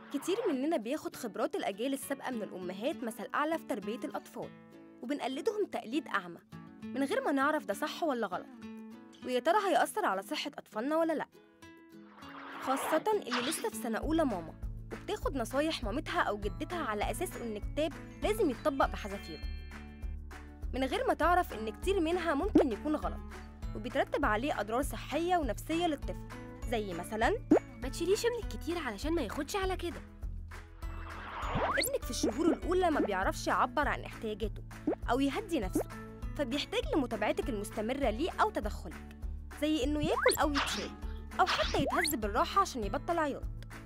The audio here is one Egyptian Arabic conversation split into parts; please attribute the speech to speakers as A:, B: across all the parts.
A: كتير مننا بياخد خبرات الأجيال السابقة من الأمهات مثل أعلى في تربية الأطفال وبنقلدهم تقليد أعمى من غير ما نعرف ده صح ولا غلط ويا ترى هيأثر على صحة أطفالنا ولا لأ خاصة اللي لسه في سنة أولى ماما وبتاخد نصايح مامتها أو جدتها على أساس إن كتاب لازم يتطبق بحذافيره من غير ما تعرف إن كتير منها ممكن يكون غلط وبيترتب عليه أضرار صحية ونفسية للطفل زي مثلا
B: ما تشيليش ابنك كتير علشان ما ياخدش على كده
A: ابنك في الشهور الأولى ما بيعرفش يعبر عن احتياجاته أو يهدي نفسه فبيحتاج لمتابعتك المستمرة ليه أو تدخلك زي إنه ياكل أو يتشال أو حتى يتهز بالراحة عشان يبطل عياط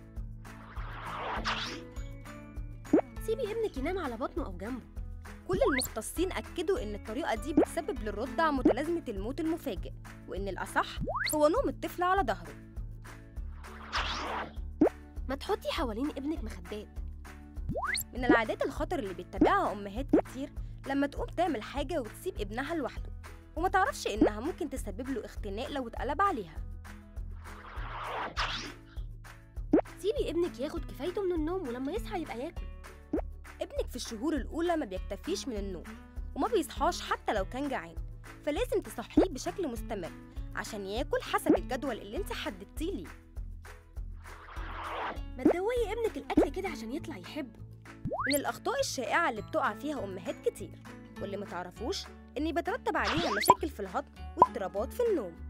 B: سيبي ابنك ينام على بطنه او جنبه
A: كل المختصين أكدوا إن الطريقة دي بتسبب للرضع متلازمة الموت المفاجئ وإن الأصح هو نوم الطفل على ظهره
B: ما تحطي حوالين ابنك مخدات
A: من العادات الخطر اللي بيتبعها أمهات كتير لما تقوم تعمل حاجة وتسيب ابنها لوحده وما تعرفش إنها ممكن تسبب له اختناق لو اتقلب عليها
B: سيبي ابنك ياخد كفايته من النوم ولما يصحى يبقى ياكل
A: ابنك في الشهور الأولى ما بيكتفيش من النوم وما بيصحاش حتى لو كان جعان فلازم تصحيه بشكل مستمر عشان ياكل حسب الجدول اللي انت حددتيه ليه
B: ما تدوقي ابنك الاكل كده عشان يطلع يحبه
A: من الأخطاء الشائعة اللي بتقع فيها أمهات كتير واللي متعرفوش إن بيترتب عليها مشاكل في الهضم واضطرابات في النوم